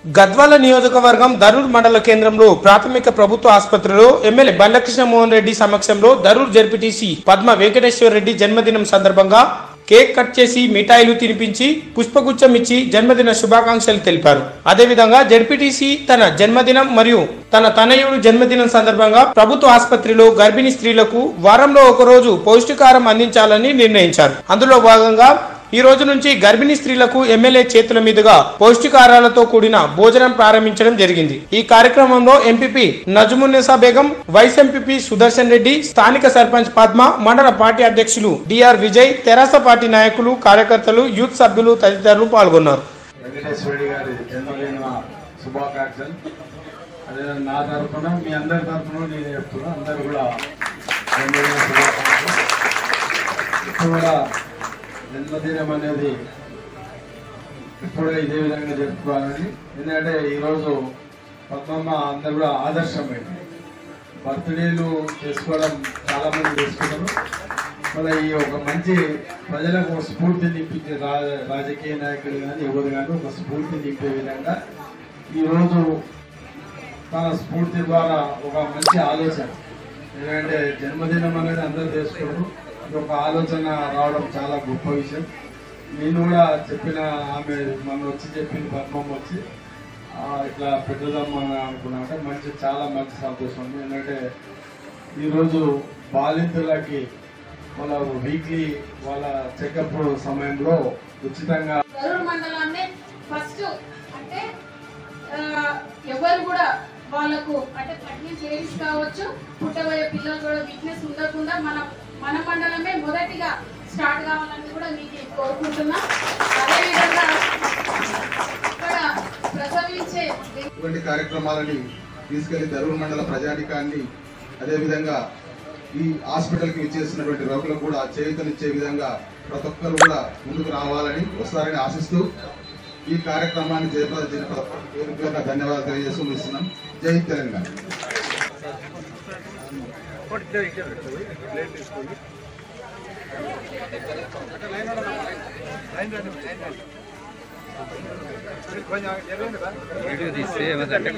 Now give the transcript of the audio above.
గద్వాల నియోజకవర్గం దరూర్ మండల కేంద్రంలో ప్రాథమిక ప్రభుత్వ ఆసుపత్రిలో ఎమ్మెల్యే బండకృష్ణ మోహన్ రెడ్డి సమక్షంలో దరూర్ జడ్పీటీసీ పద్మ వెంకటేశ్వర రెడ్డి జన్మదినం సందర్భంగా కేక్ కట్ చేసి మిఠాయిలు తినిపించి పుష్పగుచ్చం ఇచ్చి జన్మదిన శుభాకాంక్షలు తెలిపారు అదేవిధంగా జడ్పీటీసీ తన జన్మదినం మరియు తన తనయుడు జన్మదినం సందర్భంగా ప్రభుత్వ ఆసుపత్రిలో గర్భిణీ స్త్రీలకు వారంలో ఒక రోజు పౌష్టికారం అందించాలని నిర్ణయించారు అందులో భాగంగా ఈ రోజు నుంచి గర్భిణీ స్త్రీలకు ఎమ్మెల్యే చేతుల మీదుగా పౌష్టికాహారాలతో కూడిన భోజనం ప్రారంభించడం జరిగింది ఈ కార్యక్రమంలో MPP Najamunnisa Begum vice MPP Sudarshan Reddy స్థానిక సర్పంచ్ పద్మ మండల పార్టీ అధ్యక్షులు డిఆర్ విజయ్ తెరాస పార్టీ నాయకులు కార్యకర్తలు యూత్ సభ్యులు తదితరులు పాల్గొన్నారు వెంకటేశ్వరుడి గారి జన్మదిన శుభాకాంక్షలు అదే నా తరఫున మీ అందరి తరఫున నేను చెప్తున్నా అందరు కూడా జన్మదిన శుభాకాంక్షలు ఇప్పుడు కూడా జన్మదినం అనేది ఇప్పుడు ఇదే విధంగా జరుపుకోవాలని ఎందుకంటే ఈరోజు పద్మమ్మ అందరు కూడా ఆదర్శమైంది బర్త్డేలు చేసుకోవడం చాలా మంది చేసుకున్నారు మన ఈ ఒక మంచి ప్రజలకు ఒక స్ఫూర్తి నింపించే రా- రాజకీయ నాయకులు కానీ ఎవరు కానీ ఒక స్ఫూర్తి నింపే విధంగా ఈరోజు తన స్ఫూర్తి ద్వారా ఒక మంచి ఆలోచన ఎందుకంటే జన్మదినం అనేది అందరూ చేసుకోవడం ఇది ఒక ఆలోచన రావడం చాలా గొప్ప విషయం నేను కూడా చెప్పిన ఆమె మన వచ్చి చెప్పింది పద్మం వచ్చి ఆ, ఇట్లా పెట్టుదామని అనుకున్నాక మంచి చాలా మంచి సంతోషం ఉంది ఎందుకంటే ఈరోజు బాలింతులకి వాళ్ళ వీక్లీ వాళ్ళ చెకప్ సమయంలో ఉచితంగా గరుడు మండలాన్ని ఫస్ట్ అంటే ఆ, ఎవరు కూడా వాళ్ళకు అంటే ప్రెగ్నెంట్ లేడీస్ కావచ్చు పుట్టబోయే పిల్లలు కూడా వీక్నెస్ ఉండకుండా మన మన మండలమే మొదటిగా స్టార్ట్ కావాలని కూడా మీకు కోరుకుంటున్నా అదేవిధంగా ఇక్కడ ప్రసవించే ఇటువంటి కార్యక్రమాలని తీసుకెళ్లి దరూర్ మండల ప్రజానికాన్ని అదేవిధంగా ఈ హాస్పిటల్కి విచ్చేసినటువంటి రోగులకు కూడా చేయూతనిచ్చే విధంగా ప్రతి ఒక్కరు కూడా ముందుకు రావాలని వస్తారని ఆశిస్తూ ఈ కార్యక్రమాన్ని జయప్రద పేరు పేరున ధన్యవాదాలు తెలియజేస్తూ ముగిస్తున్నాం జై తెలంగాణ వీడియో తీస్తే ఏమంటే